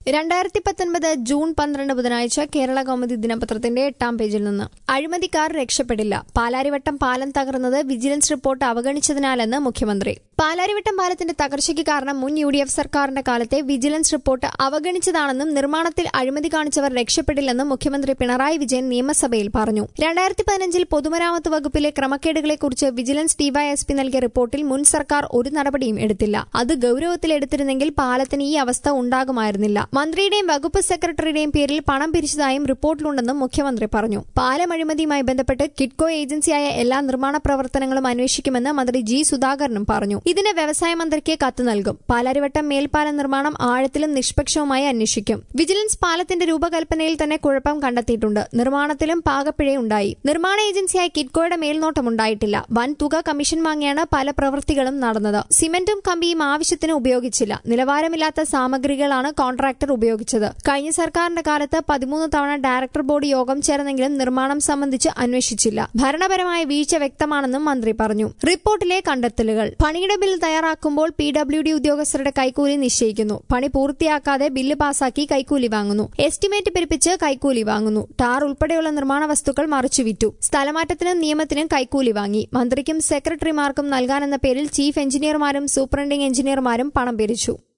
രണ്ടായിരത്തി പത്തൊൻപത് ജൂൺ പന്ത്രണ്ട് ബുധനാഴ്ച കേരള കൗമുദി ദിനപത്രത്തിന്റെ എട്ടാം പേജിൽ നിന്ന് അഴിമതിക്കാർ രക്ഷപ്പെടില്ല പാലാരിവട്ടം പാലം തകർന്നത് വിജിലൻസ് റിപ്പോർട്ട് അവഗണിച്ചതിനാലെന്ന് മുഖ്യമന്ത്രി പാലാരിവട്ടം പാലത്തിന്റെ തകർച്ചയ്ക്ക് കാരണം മുൻ യു ഡി എഫ് സർക്കാരിന്റെ കാലത്തെ വിജിലൻസ് റിപ്പോർട്ട് അവഗണിച്ചതാണെന്നും നിർമ്മാണത്തിൽ അഴിമതി കാണിച്ചവർ രക്ഷപ്പെടില്ലെന്നും മുഖ്യമന്ത്രി പിണറായി വിജയൻ നിയമസഭയിൽ പറഞ്ഞു രണ്ടായിരത്തി പതിനഞ്ചിൽ പൊതുമരാമത്ത് വകുപ്പിലെ ക്രമക്കേടുകളെക്കുറിച്ച് വിജിലൻസ് ഡിവൈഎസ്പി നൽകിയ റിപ്പോർട്ടിൽ മുൻ സർക്കാർ ഒരു നടപടിയും എടുത്തില്ല അത് ഗൌരവത്തിലെടുത്തിരുന്നെങ്കിൽ പാലത്തിന് ഈ അവസ്ഥ ഉണ്ടാകുമായിരുന്നില്ല മന്ത്രിയുടെയും വകുപ്പ് സെക്രട്ടറിയുടെയും പേരിൽ പണം പിരിച്ചതായും റിപ്പോർട്ടിലുണ്ടെന്നും മുഖ്യമന്ത്രി പറഞ്ഞു പാലം അഴിമതിയുമായി ബന്ധപ്പെട്ട് കിറ്റ്കോ ഏജൻസിയായ എല്ലാ നിർമ്മാണ പ്രവർത്തനങ്ങളും അന്വേഷിക്കുമെന്ന് മന്ത്രി ജി സുധാകരനും പറഞ്ഞു ഇതിന് വ്യവസായ മന്ത്രിക്ക് കത്ത് നൽകും പാലാരിവട്ടം മേൽപ്പാല നിർമ്മാണം ആഴത്തിലും നിഷ്പക്ഷവുമായി അന്വേഷിക്കും വിജിലൻസ് പാലത്തിന്റെ രൂപകൽപ്പനയിൽ തന്നെ കുഴപ്പം കണ്ടെത്തിയിട്ടുണ്ട് നിർമ്മാണത്തിലും പാകപ്പിഴയുണ്ടായി നിർമ്മാണ ഏജൻസിയായ കിറ്റ്കോയുടെ മേൽനോട്ടമുണ്ടായിട്ടില്ല വൻ തുക കമ്മീഷൻ വാങ്ങിയാണ് പല പ്രവൃത്തികളും നടന്നത് സിമന്റും കമ്പിയും ആവശ്യത്തിന് ഉപയോഗിച്ചില്ല നിലവാരമില്ലാത്ത സാമഗ്രികളാണ് കോൺട്രാക്ടർ ഉപയോഗിച്ചത് കഴിഞ്ഞ സർക്കാരിന്റെ കാലത്ത് പതിമൂന്ന് തവണ ഡയറക്ടർ ബോർഡ് യോഗം ചേർന്നെങ്കിലും നിർമ്മാണം സംബന്ധിച്ച് അന്വേഷിച്ചില്ല ഭരണപരമായ വീഴ്ച വ്യക്തമാണെന്നും മന്ത്രി പറഞ്ഞു റിപ്പോർട്ടിലെ കണ്ടെത്തലുകൾ പണിയുടെ ബിൽ തയ്യാറാക്കുമ്പോൾ പി ഡബ്ല്യു ഡി ഉദ്യോഗസ്ഥരുടെ കൈക്കൂലി നിശ്ചയിക്കുന്നു പണി പൂർത്തിയാക്കാതെ ബില്ല് പാസാക്കി കൈക്കൂലി വാങ്ങുന്നു എസ്റ്റിമേറ്റ് പെരുപ്പിച്ച് കൈക്കൂലി വാങ്ങുന്നു ടാർ ഉൾപ്പെടെയുള്ള നിർമ്മാണ വസ്തുക്കൾ മറിച്ചുവിറ്റു സ്ഥലമാറ്റത്തിനും നിയമത്തിനും കൈക്കൂലി വാങ്ങി മന്ത്രിക്കും സെക്രട്ടറിമാർക്കും നൽകാനെന്ന പേരിൽ ചീഫ് എഞ്ചിനീയർമാരും സൂപ്രണ്ടിംഗ് എഞ്ചിനീയർമാരും പണം പിരിച്ചു